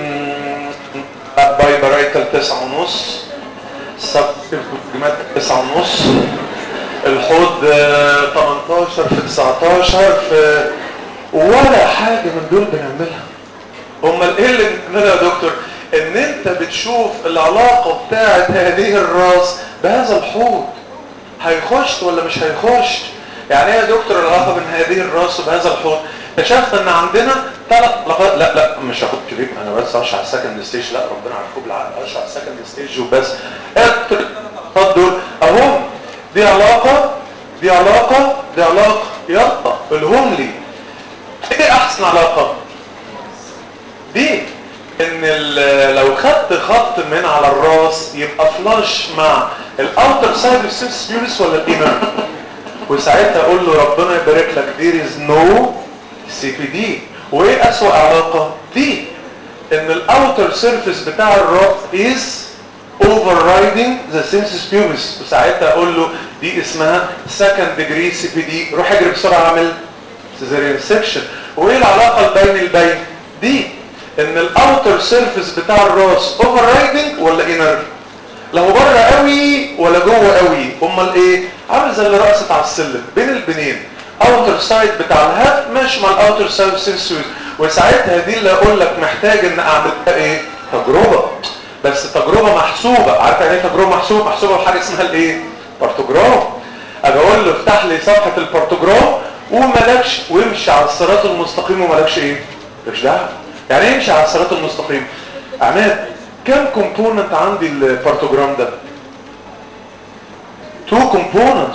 باي برايتال تسعة ونص سب جمال تسعة ونص الحوض 18 في 19 في ولا حاجة من دول بنعملها امال ايه اللي بنعملها يا دكتور ان انت بتشوف العلاقة بتاعت هذه الراس بهذا الحوض هيخش ولا مش هيخش يعني ايه يا دكتور العلاقة بين هذه الراس وبهذا الحوض اكتشفت ان عندنا ثلاث علاقات لا لا مش هاخد كريم انا بس اشرح السكند ستيج لا ربنا عارفه بالعقل اشرح السكند ستيج وبس الثلاث دول اهو دي علاقة دي علاقة دي علاقة يلا قولهم لي ايه احسن علاقة دي ان لو خدت خط من على الراس يبقى فلاش مع الاوتر سايد اوف سيس بيوريس ولا الانر وساعتها اقول له ربنا يبارك لك there is no سي بي دي وايه اسوأ علاقة دي ان الاوتر سيرفيس بتاع الراس is overriding the sensus pubis وساعتها اقول له دي اسمها second degree سي بي دي روح اجري بسرعة اعمل cesarean section وايه العلاقة البين البين دي ان الاوتر سيرفيس بتاع الراس overriding ولا inner لا هو بره قوي ولا جوه قوي امال ايه عامل زي اللي رقصت على السلم بين البنين اوتر سايد بتاع الهاف ماشي مع الاوتر سايد سينسويز وساعتها دي اللي اقول لك محتاج ان اعمل ايه تجربه بس تجربه محسوبه عارف يعني ايه تجربه محسوبه محسوبه بحاجه اسمها الايه بارتوجرام اجي اقول له افتح لي صفحه البارتوجرام ومالكش وامشي على الصراط المستقيم ومالكش ايه مش دعوه يعني ايه امشي على الصراط المستقيم عماد كم كومبوننت عندي البارتوجرام ده تو كومبوننتس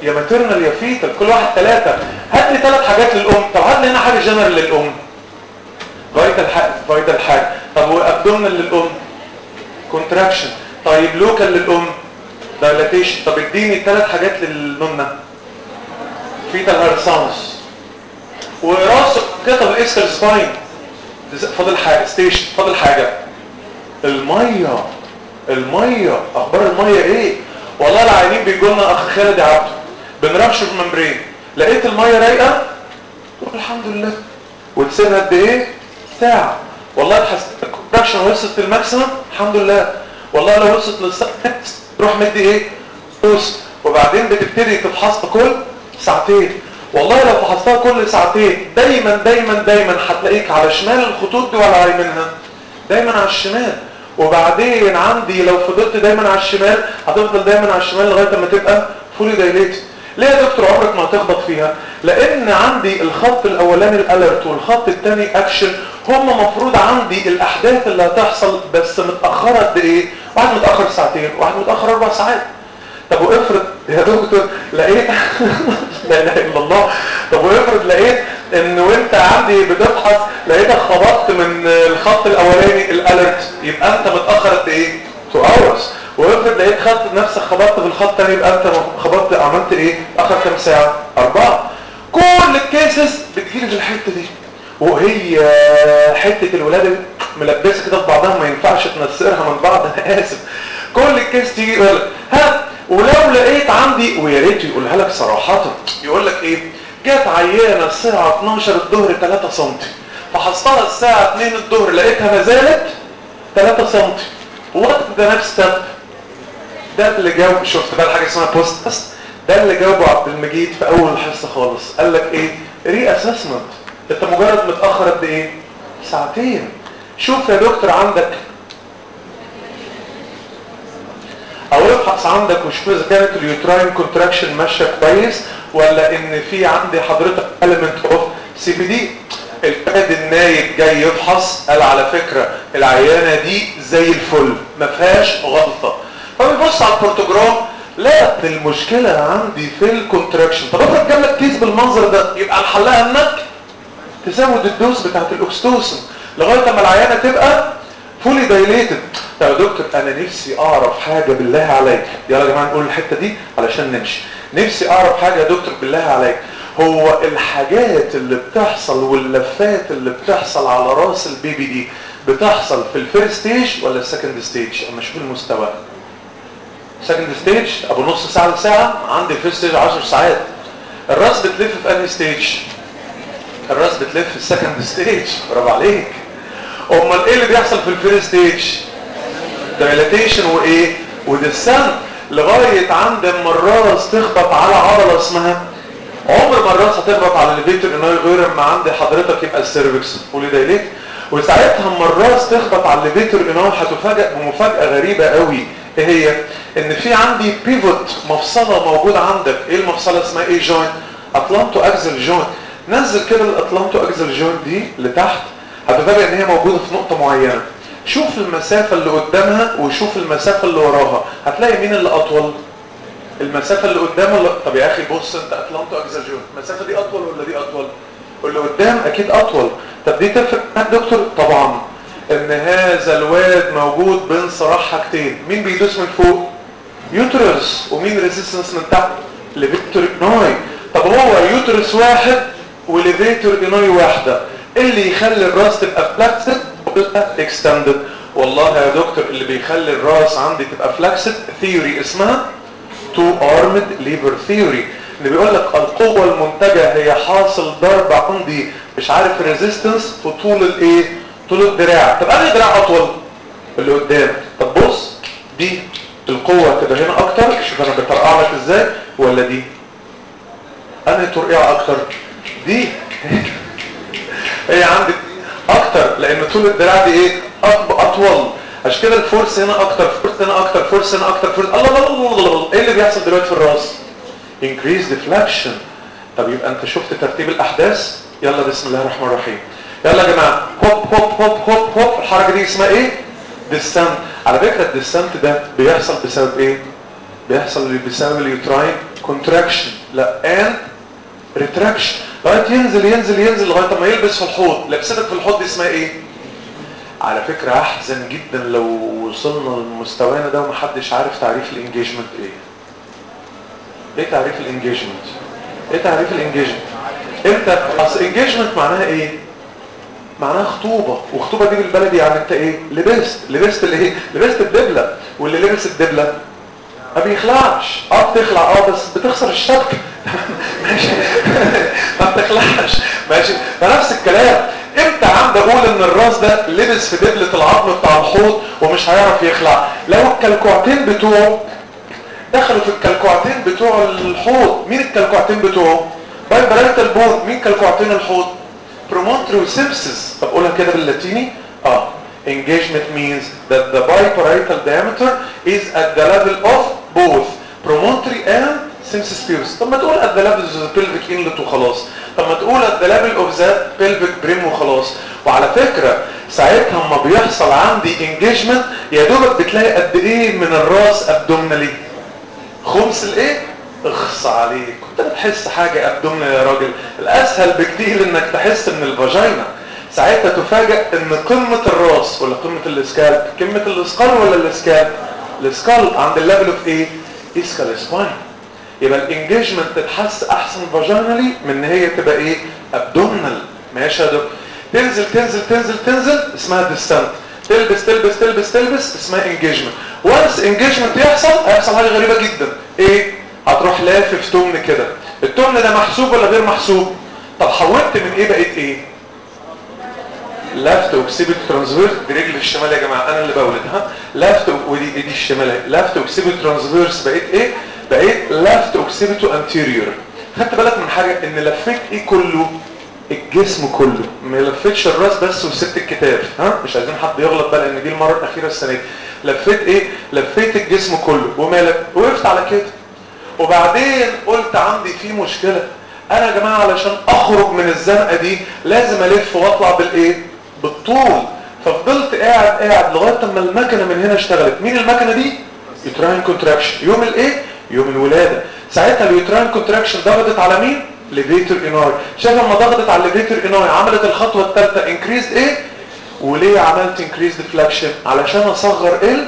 يا ماتيرنال يا فيتال كل واحد ثلاثة هات لي ثلاث حاجات للأم طب هات لي هنا حاجة جنرال للأم فايتال حاجة فايتال حاجة طب وابدومنال للأم كونتراكشن طيب لوكال للأم دايلاتيشن طب اديني ثلاث حاجات للنونة فيتال هارسانس وراسه قطع الاسكال سباين فاضل حاجة ستيشن فاضل حاجة المية المية اخبار المية ايه والله العيانين بيجوا لنا اخ خالد يا عبده بنرشف ممبرين لقيت المية رايقة تقول الحمد لله وتسيبها قد ايه ساعة والله تحس الكونتراكشن وصلت للماكسيمم الحمد لله والله لو وصلت للساعة تروح مدي ايه بوست وبعدين بتبتدي تفحصها كل ساعتين والله لو فحصتها كل ساعتين دايما دايما دايما هتلاقيك على شمال الخطوط دي ولا على يمينها دايما على الشمال وبعدين عندي لو فضلت دايما على الشمال هتفضل دايما على الشمال لغايه ما تبقى فولي دايليت ليه يا دكتور عمرك ما هتخبط فيها لان عندي الخط الاولاني الالرت والخط الثاني اكشن هم مفروض عندي الاحداث اللي هتحصل بس متاخره قد ايه واحد متاخر ساعتين واحد متاخر اربع ساعات طب وافرض يا دكتور لقيت لا اله الا الله طب وافرض لقيت ان وانت عندي بتبحث لقيتك خبطت من الخط الاولاني الالرت يبقى انت متاخر قد ايه 2 hours وافرض لقيت خط نفسك خبطت في الخط الثاني يبقى انت خبطت عملت ايه اخر كام ساعه اربعه كل الكيسز بتجيلي في الحته دي وهي حته الولاده ملبسه كده في بعضها ما ينفعش تنسرها من بعض انا اسف كل الكيس تيجي يقول لك ها ولو لقيت عندي ويا ريت يقولها لك صراحه يقول لك ايه جت عيانه الساعه 12 الظهر 3 سم فحصتها الساعه 2 الظهر لقيتها ما زالت 3 سم وات ذا نكست ستيب ده اللي جاوب شفت بقى حاجه اسمها بوست ده اللي جاوبه عبد المجيد في اول الحصه خالص قال لك ايه ري اسسمنت انت مجرد متاخر قد ايه ساعتين شوف يا دكتور عندك او ابحث عندك وشوف اذا كانت اليوتراين كونتراكشن ماشيه كويس ولا ان في عندي حضرتك element اوف سي بي دي الفاد النايب جاي يفحص قال على فكره العيانه دي زي الفل ما فيهاش غلطه فبيبص على البروتوجرام لا المشكله عندي في الكونتراكشن طب افرض جاب لك كيس بالمنظر ده يبقى الحلها انك تزود الدوز بتاعت الاكستوسن لغايه ما العيانه تبقى فولي دايليتد طب يا دكتور انا نفسي اعرف حاجه بالله عليك يلا يا جماعه نقول الحته دي علشان نمشي نفسي اعرف حاجه يا دكتور بالله عليك هو الحاجات اللي بتحصل واللفات اللي بتحصل على راس البيبي دي بتحصل في الفيرست ستيج ولا السكند ستيج اما اشوف المستوى سكند ستيج ابو نص ساعه لساعه عندي الفيرست ستيج 10 ساعات الراس بتلف في انهي ستيج الراس بتلف في السكند ستيج برافو عليك امال ايه اللي بيحصل في الفيرست ستيج دايلاتيشن وايه وديسنت لغايه عند اما الراس تخبط على عضله اسمها عمر ما الراس هتخبط على الليفيتور انه غير اما عند حضرتك يبقى السيرفكس فولي دايليت وساعتها اما الراس تخبط على الليفيتور انه هتفاجئ بمفاجاه غريبه قوي ايه هي ان في عندي بيفوت مفصله موجوده عندك ايه المفصله اسمها ايه جوينت اطلانتو اكزل جوينت نزل كده الاطلانتو اكزل جوينت دي لتحت هتفاجئ ان هي موجوده في نقطه معينه شوف المسافه اللي قدامها وشوف المسافه اللي وراها هتلاقي مين اللي اطول المسافه اللي قدام ولا طب يا اخي بص انت اطلانتو اكزل جوينت المسافه دي اطول ولا دي اطول واللي قدام اكيد اطول طب دي تفرق معاك دكتور طبعا ان هذا الواد موجود بين صراع حاجتين مين بيدوس من فوق يوترس ومين ريزيستنس من تحت ليفيتور انوي طب هو يوترس واحد وليفيتور انوي واحده اللي يخلي الراس تبقى فلاكسد وتبقى اكستندد والله يا دكتور اللي بيخلي الراس عندي تبقى فلاكسد ثيوري اسمها تو ارمد ليفر ثيوري اللي بيقول لك القوه المنتجه هي حاصل ضرب عندي مش عارف ريزيستنس في طول الايه طول الدراع طب انهي دراع اطول اللي قدام طب بص دي القوه تبقى هنا اكتر شوف انا بترقع لك ازاي ولا دي انهي ترقيع اكتر دي هي عندك اكتر لان طول الدراع دي ايه اطول عشان كده الفورس هنا اكتر فورس هنا اكتر فورس هنا اكتر فورس الله الله الله الله الله ايه اللي بيحصل دلوقتي في الراس increase deflection طب يبقى انت شفت ترتيب الاحداث يلا بسم الله الرحمن الرحيم يلا يا جماعه هوب هوب هوب هوب هوب الحركه دي اسمها ايه ديسنت على فكره الديسنت ده بيحصل بسبب ايه بيحصل بسبب اليوتراين كونتراكشن لا and ريتراكشن لغايه ينزل ينزل ينزل لغايه ما يلبس في الحوض لبستك في الحوض دي اسمها ايه على فكرة احزن جدا لو وصلنا لمستوانا ده ومحدش عارف تعريف الانجيجمنت ايه ايه تعريف الانجيجمنت ايه تعريف الانجيجمنت انت اصل انجيجمنت معناها ايه معناها خطوبة وخطوبة دي بالبلدي يعني انت ايه لبست لبست الايه لبست الدبلة واللي لبس الدبلة ما بيخلعش اه بتخلع اه بس بتخسر الشبكة ماشي ما بتخلعش ماشي فنفس الكلام امتى عندي اقول ان الراس ده لبس في دبلة العظم بتاع الحوض ومش هيعرف يخلع لو الكلكوعتين بتوعه دخلوا في الكلكوعتين بتوع الحوض مين الكلكوعتين بتوعه بايبريتال بون مين كلكوعتين الحوض promontory وسيمسس طب قولها كده باللاتيني اه engagement means that the biparietal diameter is at the level of both promontory and symphysis pubis طب ما تقول at the level of the pelvic inlet وخلاص طب ما تقول at the level of the pelvic brim وخلاص وعلى فكرة ساعتها اما بيحصل عندي engagement يا دوبك بتلاقي قد ايه من الراس abdominally خمس الايه اخص عليك كنت بتحس حاجة ابدومنا يا راجل الاسهل بكتير انك تحس من الفاجينا ساعتها تفاجئ ان قمة الراس ولا قمة الاسكال قمة الاسكال ولا الاسكال الاسكال عند الليفل اوف ايه اسكال سباين يبقى الانجيجمنت تتحس احسن فاجينالي من ان هي تبقى ايه ابدومنال ماشي يا دكتور تنزل تنزل تنزل تنزل اسمها ديستانت تلبس تلبس تلبس تلبس اسمها انجيجمنت وانس انجيجمنت يحصل هيحصل حاجه غريبه جدا ايه هتروح لافف تمن كده التمن ده محسوب ولا غير محسوب طب حولت من ايه بقيت ايه لافت اوكسيبت ترانسفيرس دي رجل الشمال يا جماعه انا اللي بولد ها لافت ودي دي الشمال لافت اوكسيبت ترانسفيرس بقيت ايه بقيت لافت اوكسيبتو انتيريور خدت بالك من حاجه ان لفيت ايه كله الجسم كله ما لفتش الراس بس وسبت الكتاف ها مش عايزين حد يغلط بقى لان دي المره الاخيره السنه دي لفيت ايه لفيت الجسم كله ومالك وقفت على كده وبعدين قلت عندي في مشكله انا يا جماعه علشان اخرج من الزنقه دي لازم الف واطلع بالايه بالطول ففضلت قاعد قاعد لغايه اما المكنه من هنا اشتغلت مين المكنه دي يوتراين كونتراكشن يوم الايه يوم الولاده ساعتها اليوتراين كونتراكشن ضغطت على مين ليفيتور اناي شايف لما ضغطت على الليفيتور اناي عملت الخطوه الثالثه انكريزد ايه وليه عملت انكريزد فلاكشن علشان اصغر ال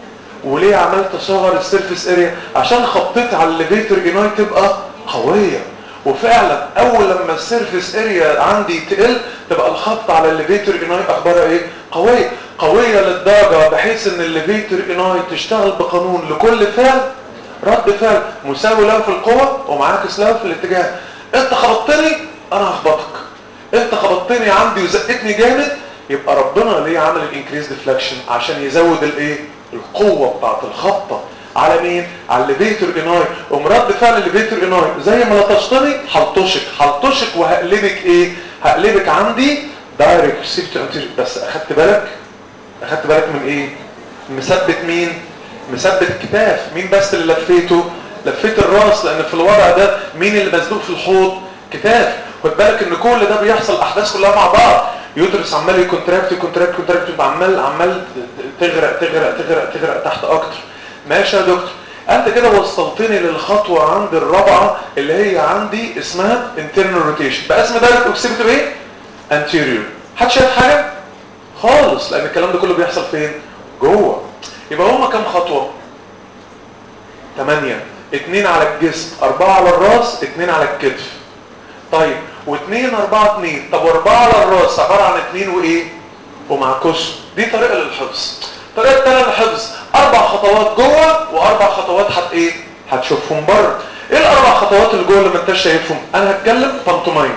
وليه عملت اصغر السيرفيس اريا عشان خبطتي على الليفيتور اناي تبقى قويه وفعلا اول لما السيرفيس اريا عندي تقل تبقى الخبط على الليفيتور اناي اخبارها ايه قويه قويه للدرجه بحيث ان الليفيتور اناي تشتغل بقانون لكل فعل رد فعل مساوي له في القوه ومعاكس له في الاتجاه انت خبطتني انا هخبطك انت خبطتني عندي وزقتني جامد يبقى ربنا ليه عمل الانكريز ديفلكشن عشان يزود الايه القوه بتاعت الخبطه على مين على الليفيتور اناي ومرد فعل الليفيتور اناي زي ما لطشتني هلطشك هلطشك وهقلبك ايه هقلبك عندي دايركت سيبت بس اخدت بالك اخدت بالك من ايه مثبت مين مثبت الكتاف مين بس اللي لفيته لفيت الراس لان في الوضع ده مين اللي مزنوق في الحوض كتاف خد بالك ان كل ده بيحصل الاحداث كلها مع بعض يوترس عمال يكونتراكت يكونتراكت يكونتراكت عمال عمال تغرق تغرق تغرق تغرق تحت اكتر ماشي يا دكتور انت كده وصلتني للخطوه عند الرابعه اللي هي عندي اسمها internal rotation بقى اسم دايركت اوكسيبيتو ايه anterior حد شايف حاجه خالص لان الكلام ده كله بيحصل فين جوه يبقى هما كام خطوه 8 اتنين على الجسم اربعة على الراس اتنين على الكتف طيب واتنين اربعة اتنين طب واربعة على الراس عبارة عن اتنين وايه ومعكوس دي طريقة للحفظ طريقة تانية للحفظ اربع خطوات جوه واربع خطوات حت ايه هتشوفهم بره ايه الاربع خطوات اللي جوه اللي ما انتش شايفهم انا هتكلم بانتوماين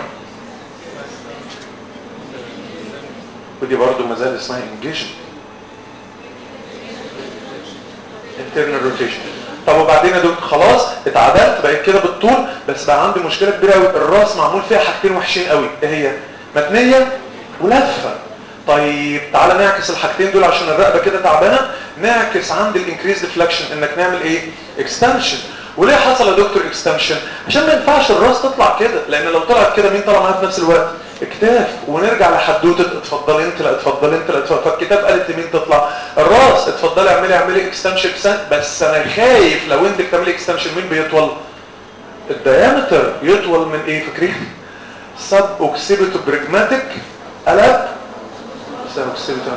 ودي برضو مازال اسمها انجيجمنت internal rotation طب وبعدين يا دكتور خلاص اتعدلت بقيت كده بالطول بس بقى عندي مشكله كبيره قوي الراس معمول فيها حاجتين وحشين قوي ايه هي متنيه ولفه طيب تعالى نعكس الحاجتين دول عشان الرقبه كده تعبانه نعكس عند الانكريز ديفلكشن انك نعمل ايه اكستنشن وليه حصل يا دكتور اكستنشن عشان ما ينفعش الراس تطلع كده لان لو طلعت كده مين طلع معاها في نفس الوقت اكتاف ونرجع لحدوته اتفضلي انت لا اتفضلي انت لا اتفضلي فالكتاب قالت لمين تطلع الراس اتفضلي اعملي اعملي اكستنشن بس انا خايف لو انت بتعملي اكستنشن مين بيطول الديامتر يطول من ايه فاكرين سب اوكسيبيتو بريجماتيك قلب سب اوكسيبيتو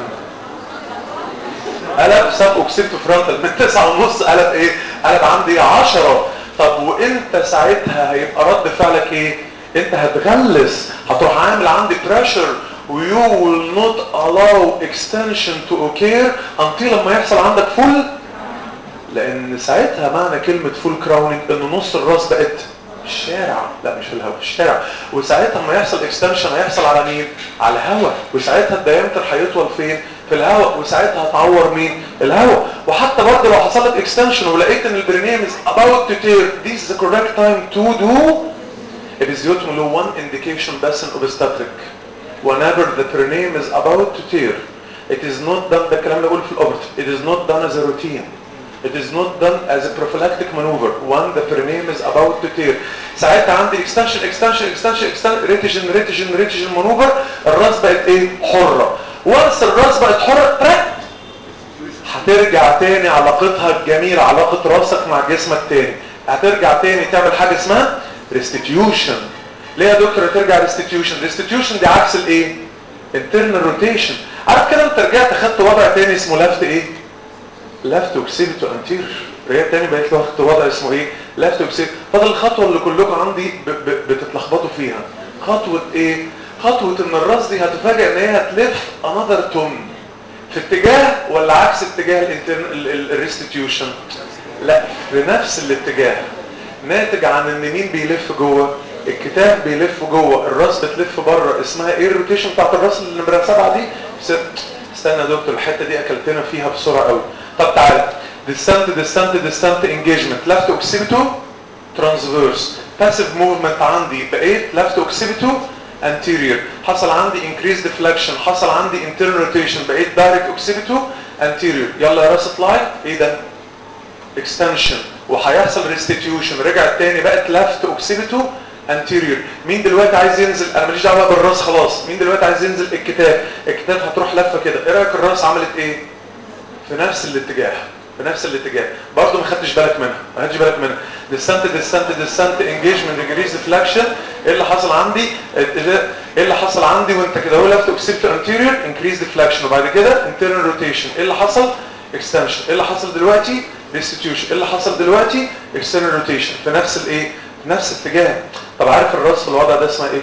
قلب سب اوكسيبيتو فرونتال من تسعة ونص قلب ايه قلب عندي عشرة طب وانت ساعتها هيبقى رد فعلك ايه انت هتغلس هتروح عامل عندي بريشر ويو will not allow extension to occur until لما يحصل عندك فول لان ساعتها معنى كلمة فول كراونينج ان نص الراس بقت في الشارع لا مش في الهواء في الشارع وساعتها لما يحصل اكستنشن هيحصل على مين على الهواء وساعتها الديامتر هيطول فين في الهواء وساعتها هتعور مين الهواء وحتى برضه لو حصل لك اكستنشن ولقيت ان البرينيم is about to tear this is the correct time to do it is usually one indication بس in obstetric whenever the perineum is about to tear it is not done ده الكلام اللي بقوله في الاوبرت it is not done as a routine It is not done as a prophylactic maneuver when the perineum is about to tear. ساعتها عندي extension extension extension extension retigen retigen retigen maneuver الراس بقت ايه؟ حرة. once الراس بقت حرة ترك هترجع تاني علاقتها الجميلة علاقة راسك مع جسمك تاني. هترجع تاني تعمل حاجة اسمها restitution. ليه يا دكتور ترجع restitution؟ restitution دي عكس الايه؟ internal rotation. عارف كده انت رجعت خدت وضع تاني اسمه لفت ايه؟ لفت اوكسيبتو انتير رجعت تاني بقيت واخد وضع اسمه ايه لفت اوكسيبتو فاضل الخطوه اللي كلكم عندي ب ب بتتلخبطوا فيها خطوه ايه خطوه ان الراس دي هتفاجئ ان هي هتلف انذر تون في اتجاه ولا عكس اتجاه الريستيتيوشن لا في نفس الاتجاه ناتج عن ان مين بيلف جوه الكتاب بيلف جوه الراس بتلف بره اسمها ايه الروتيشن بتاعت الراس اللي نمره سبعه دي استنى يا دكتور الحته دي اكلتنا فيها بسرعه قوي طب تعالى descent descent descent engagement left occipital transverse passive movement عندي بقيت left occipital anterior حصل عندي increased deflection حصل عندي internal rotation بقيت direct occipital anterior يلا يا راس اطلعي ايه ده extension وهيحصل restitution رجعت تاني بقت left occipital anterior مين دلوقتي عايز ينزل انا ماليش دعوه بالراس خلاص مين دلوقتي عايز ينزل الكتاب الكتاب هتروح لفه كده ايه رايك الراس عملت ايه في نفس الاتجاه في نفس الاتجاه برضه ما خدتش بالك منها ما خدتش بالك منها ديسنت ديسنت ديسنت انجيجمنت انجريز ديفلكشن ايه اللي حصل عندي ايه اللي حصل عندي وانت كده هو لفت اوكسيبت انتيريور انكريز ديفلكشن وبعد كده انترنال روتيشن ايه اللي حصل اكستنشن ايه اللي حصل دلوقتي ريستيتيوشن ايه اللي حصل دلوقتي اكسترنال روتيشن في نفس الايه في نفس الاتجاه طب عارف الراس في الوضع ده اسمها ايه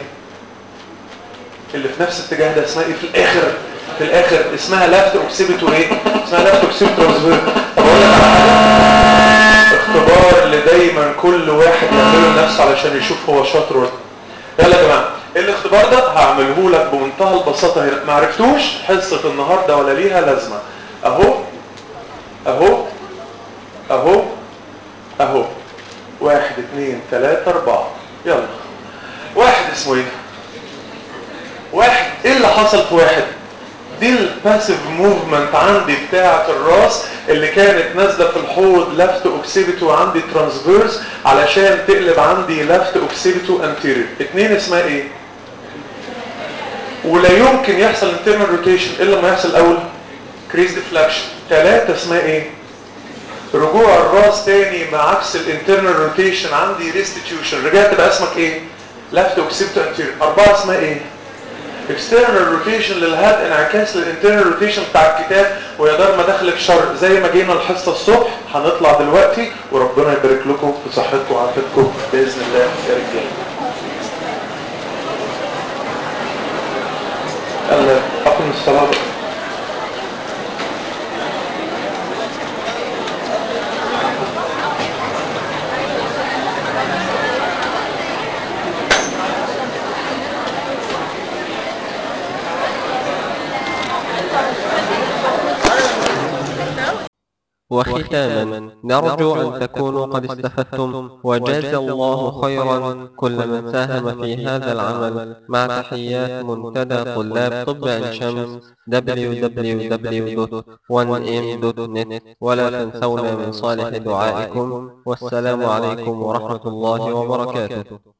اللي في نفس الاتجاه ده اسمها ايه في الاخر في الاخر اسمها لافت اوكسيبيتو ايه اسمها لافت اوكسيبيتو ترانسفير طب اقول لك على حاجه اختبار اللي دايما كل واحد يعمله لنفسه علشان يشوف هو شاطر ولا يلا يا جماعه الاختبار ده هعمله لك بمنتهى البساطه هنا ما عرفتوش حصه النهارده ولا ليها لازمه اهو اهو اهو اهو واحد اثنين ثلاثة اربعة يلا واحد اسمه ايه واحد ايه اللي حصل في واحد دي الباسيف موفمنت عندي بتاعة الراس اللي كانت نازلة في الحوض لفت اوكسيبيتو عندي ترانسفيرس علشان تقلب عندي لفت اوكسيبيتو انتيريور اتنين اسمها ايه ولا يمكن يحصل انترنال روتيشن الا لما يحصل الاول كريز ديفلاكشن ثلاثة اسمها ايه رجوع الراس تاني مع عكس الانترنال روتيشن عندي ريستيتيوشن رجعت بقى اسمك ايه لفت اوكسيبتو انتيريور اربعة اسمها ايه اكسترنال روتيشن للهاد انعكاس للانترنال روتيشن بتاع الكتاب ويا دار ما دخلك شر زي ما جينا الحصه الصبح هنطلع دلوقتي وربنا يبارك لكم في صحتكم وعافيتكم باذن الله يا رجاله يلا اقم الصلاه بقى. وختاما نرجو أن تكونوا قد استفدتم وجاز الله خيرا كل من ساهم في هذا العمل مع تحيات منتدى طلاب طب عين شمس www.1m.net ولا تنسونا من صالح دعائكم والسلام عليكم ورحمة الله وبركاته